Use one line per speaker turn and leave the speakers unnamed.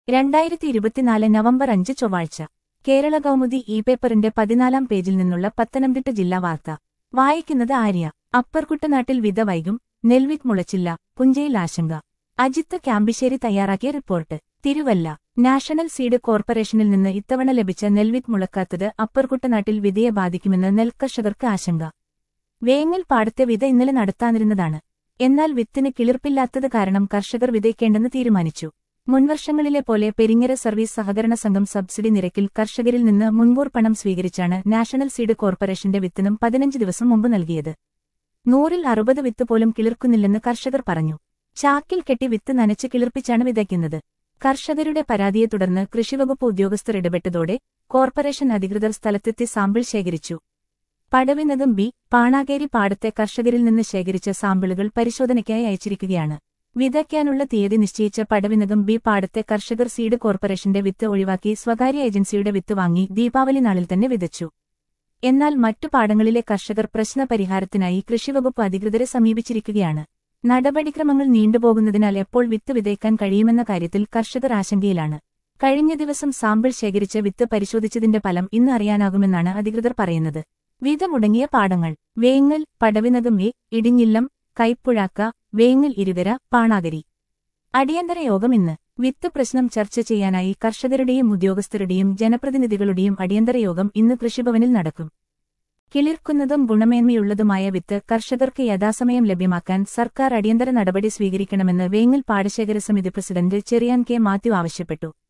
രണ്ടായിരത്തി ഇരുപത്തിനാല് നവംബർ അഞ്ച് ചൊവ്വാഴ്ച കേരള കൗമുദി ഇ പേപ്പറിന്റെ പതിനാലാം പേജിൽ നിന്നുള്ള പത്തനംതിട്ട ജില്ലാ വാർത്ത വായിക്കുന്നത് ആര്യ അപ്പർകുട്ടനാട്ടിൽ വിത വൈകും നെൽവിത്ത് മുളച്ചില്ല പുഞ്ചയിൽ ആശങ്ക അജിത്ത് ക്യാമ്പിശ്ശേരി തയ്യാറാക്കിയ റിപ്പോർട്ട് തിരുവല്ല നാഷണൽ സീഡ് കോർപ്പറേഷനിൽ നിന്ന് ഇത്തവണ ലഭിച്ച നെൽവിത്ത് മുളക്കാത്തത് അപ്പർകുട്ടനാട്ടിൽ വിതയെ ബാധിക്കുമെന്ന് നെൽകർഷകർക്ക് ആശങ്ക വേങ്ങൽ പാടത്തെ വിത ഇന്നലെ നടത്താനിരുന്നതാണ് എന്നാൽ വിത്തിന് കിളിർപ്പില്ലാത്തത് കാരണം കർഷകർ വിതയ്ക്കേണ്ടെന്ന് തീരുമാനിച്ചു മുൻവർഷങ്ങളിലെ പോലെ പെരിങ്ങര സർവീസ് സഹകരണ സംഘം സബ്സിഡി നിരക്കിൽ കർഷകരിൽ നിന്ന് മുൻകൂർ പണം സ്വീകരിച്ചാണ് നാഷണൽ സീഡ് കോർപ്പറേഷന്റെ വിത്തിനും പതിനഞ്ച് ദിവസം മുമ്പ് നൽകിയത് നൂറിൽ അറുപത് വിത്ത് പോലും കിളിർക്കുന്നില്ലെന്ന് കർഷകർ പറഞ്ഞു ചാക്കിൽ കെട്ടി വിത്ത് നനച്ച് കിളിർപ്പിച്ചാണ് വിതയ്ക്കുന്നത് കർഷകരുടെ പരാതിയെ തുടർന്ന് കൃഷിവകുപ്പ് ഉദ്യോഗസ്ഥർ ഇടപെട്ടതോടെ കോർപ്പറേഷൻ അധികൃതർ സ്ഥലത്തെത്തി സാമ്പിൾ ശേഖരിച്ചു പടവിനകം ബി പാണാകേരി പാടത്തെ കർഷകരിൽ നിന്ന് ശേഖരിച്ച സാമ്പിളുകൾ പരിശോധനയ്ക്കായി അയച്ചിരിക്കുകയാണ് വിതയ്ക്കാനുള്ള തീയതി നിശ്ചയിച്ച പടവിനകം ബി പാടത്തെ കർഷകർ സീഡ് കോർപ്പറേഷന്റെ വിത്ത് ഒഴിവാക്കി സ്വകാര്യ ഏജൻസിയുടെ വിത്ത് വാങ്ങി ദീപാവലി നാളിൽ തന്നെ വിതച്ചു എന്നാൽ മറ്റു പാടങ്ങളിലെ കർഷകർ പ്രശ്നപരിഹാരത്തിനായി കൃഷിവകുപ്പ് അധികൃതരെ സമീപിച്ചിരിക്കുകയാണ് നടപടിക്രമങ്ങൾ നീണ്ടുപോകുന്നതിനാൽ എപ്പോൾ വിത്ത് വിതയ്ക്കാൻ കഴിയുമെന്ന കാര്യത്തിൽ കർഷകർ ആശങ്കയിലാണ് കഴിഞ്ഞ ദിവസം സാമ്പിൾ ശേഖരിച്ച വിത്ത് പരിശോധിച്ചതിന്റെ ഫലം ഇന്ന് അറിയാനാകുമെന്നാണ് അധികൃതർ പറയുന്നത് വിത മുടങ്ങിയ പാടങ്ങൾ വേങ്ങൽ പടവിനകം എ ഇടിഞ്ഞില്ലം കൈപ്പുഴാക്ക വേങ്ങൽ ഇരുകര പാണാകരി അടിയന്തര യോഗം ഇന്ന് വിത്ത് പ്രശ്നം ചർച്ച ചെയ്യാനായി കർഷകരുടെയും ഉദ്യോഗസ്ഥരുടെയും ജനപ്രതിനിധികളുടെയും അടിയന്തര യോഗം ഇന്ന് കൃഷിഭവനിൽ നടക്കും കിളിർക്കുന്നതും ഗുണമേന്മയുള്ളതുമായ വിത്ത് കർഷകർക്ക് യഥാസമയം ലഭ്യമാക്കാൻ സർക്കാർ അടിയന്തര നടപടി സ്വീകരിക്കണമെന്ന് വേങ്ങൽ പാടശേഖര സമിതി പ്രസിഡന്റ് ചെറിയാൻ കെ മാത്യു ആവശ്യപ്പെട്ടു